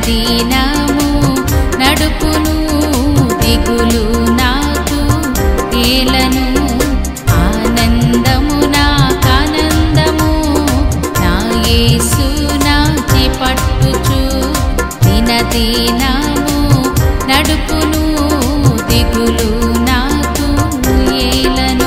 దినము నడుపును దిగులు నాకు ఏలను ఆనందము నాకానందము నా యేసు నా చేపట్టుచు దినదినము నడుపును దిగులు నాకు ఏలను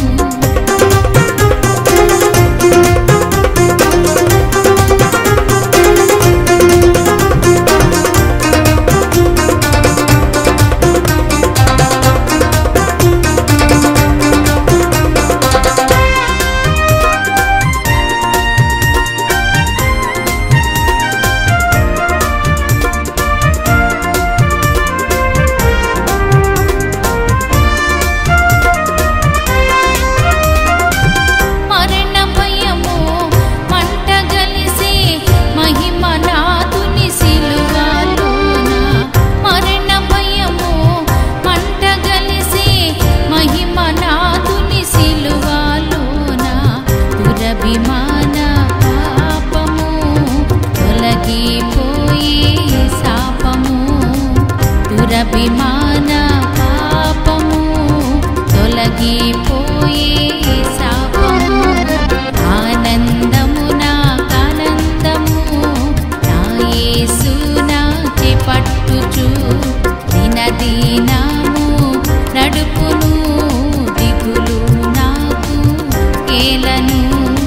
మరణ భయము మంట గలిసే మహిమ నాదుని సిలువలోన మరణ భయము మంట గలిసే మహిమ నాదుని సిలువలోన దురభిమాన పాపము తొలగిపోయే శాపము దురభిమాన పాపము తొలగిపోయే శాపము ఆనందము నాకానందము నా యేసు నా చేపట్టుచు దినదినము నడుపును దిగులు నాకు ఏలను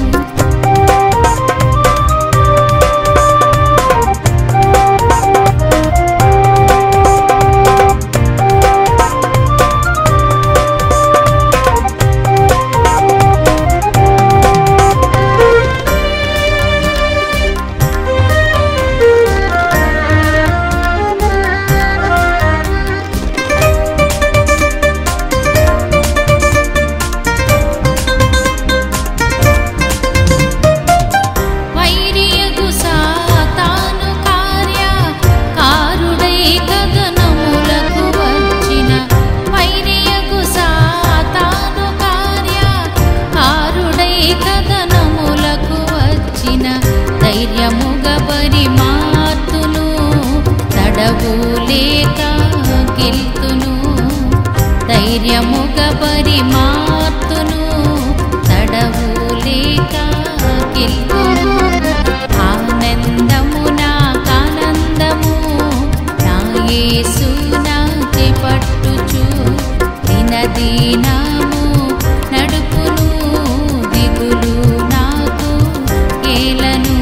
వైరియగు సాతాను కార్య కారుడై గగనములకు వచ్చిన వైరియగు సాతాను కార్య కారుడై గగనములకు వచ్చిన ధైర్యముగ పరిమార్తును తడవు లేక గిల్తును ధైర్యముగ పరిమార్తును తడవు లేక గిల్తును ఆనందము నాకానందము నా యేసు నా చేపట్టుచు దినదినము నడుపును దిగులు నాకు ఏలను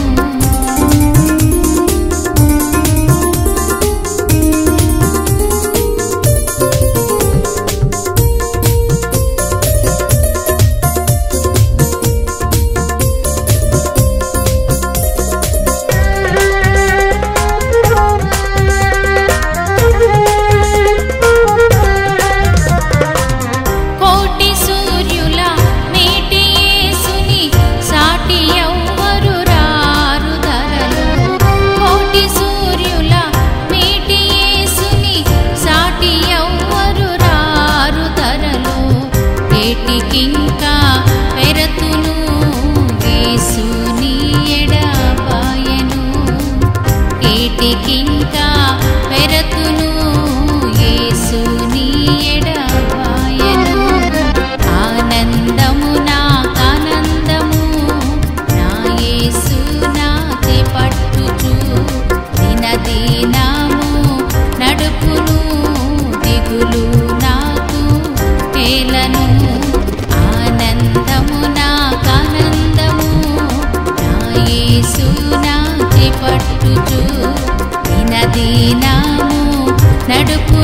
కోటి సూర్యుల మేటి యేసుని సాటి ఎవ్వరు రారు ధరలు కోటి సూర్యుల మేటి యేసుని సాటి ఎవ్వరు రారు ధరలు ఏటికింకా పెరతును యేసుని ఎడబాయను ఏటికింకా పెరతును యేసుని ఎడబాయను ఆనందము నాకానందము నా యేసు నా చేపట్టుచు దినదినము నడుపును దిగులు నాకు ఏలను ఆనందము నాకానందము నా యేసు నా చేపట్టుచు దినదినము నడుపు